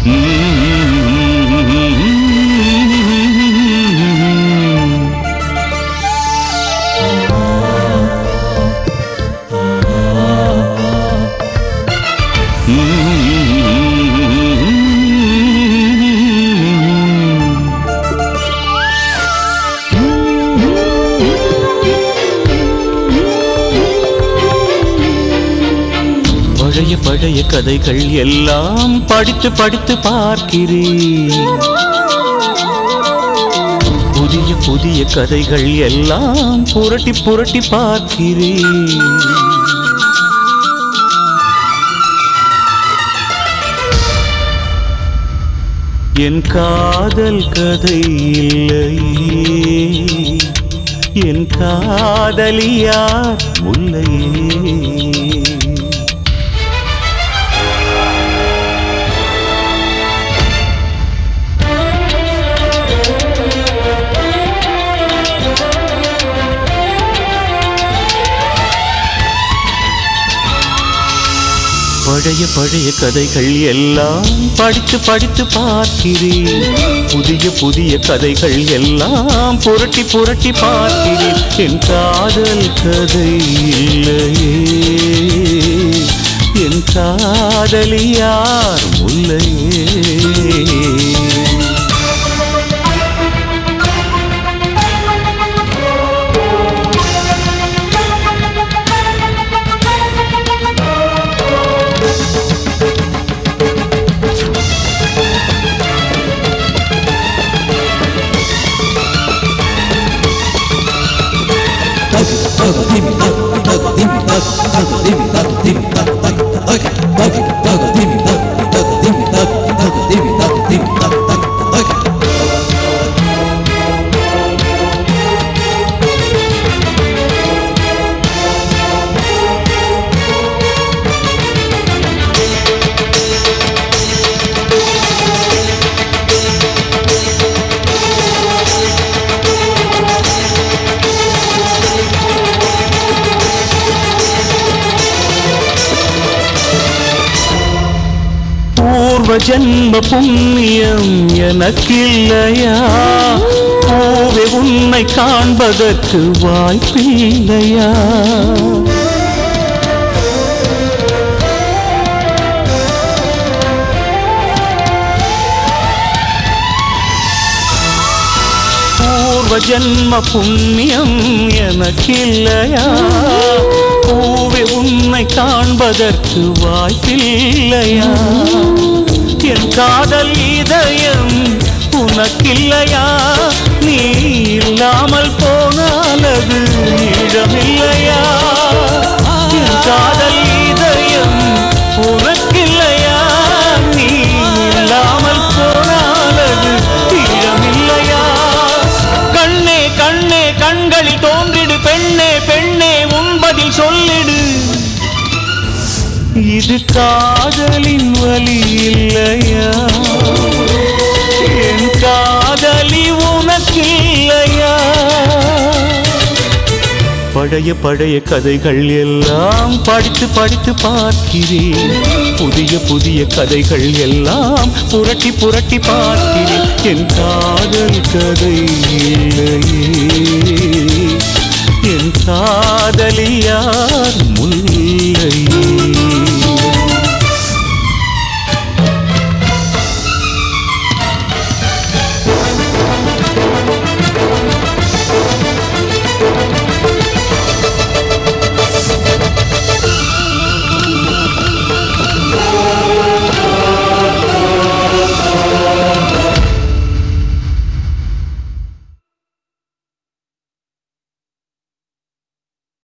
பழைய பழைய கதைகள் எல்லாம் படித்து படித்து பார்க்கிறேன் புதிய புதிய கதைகள் எல்லாம் புரட்டி புரட்டி பார்க்கிறேன் என் காதல் கதை இல்லையே என் காதலியார் முல்லையே பழைய பழைய கதைகள் எல்லாம் படித்து படித்து பார்க்கிறேன் புதிய புதிய கதைகள் எல்லாம் புரட்டி புரட்டி பார்க்கிறேன் என் காதல் கதை இல்லையே என் காதலியார் முல்லையே பூர்வ ஜன்ம புண்ணியம் எனக்கில்லையா பூவே உன்னை காண்பதற்கு வாய்ப்பில்லையா பூர்வ ஜன்ம புண்ணியம் எனக்கில்லையா பூவே உன்னை காண்பதற்கு வாய்ப்பில்லையா என் காதல் இதயம் உனக்கில்லையா நீ இல்லாமல் போனால் அது இடமில்லையா என் காதல் இதயம் உனக்கில்லையா நீ இல்லாமல் போனால் அது இடமில்லையா கண்ணே கண்ணே கண்களில் தோன்றிடு பெண்ணே பெண்ணே உன்பதில் சொல்லிடு இது காதலின் வழி இல்லையா என் காதலி உனக்கில்லையா பழைய பழைய கதைகள் எல்லாம் படித்து படித்து பார்க்கிறேன் புதிய புதிய கதைகள் எல்லாம் புரட்டி புரட்டி பார்க்கிறேன் என் காதல் கதை இல்லையே என் காதலியார் முல்லையே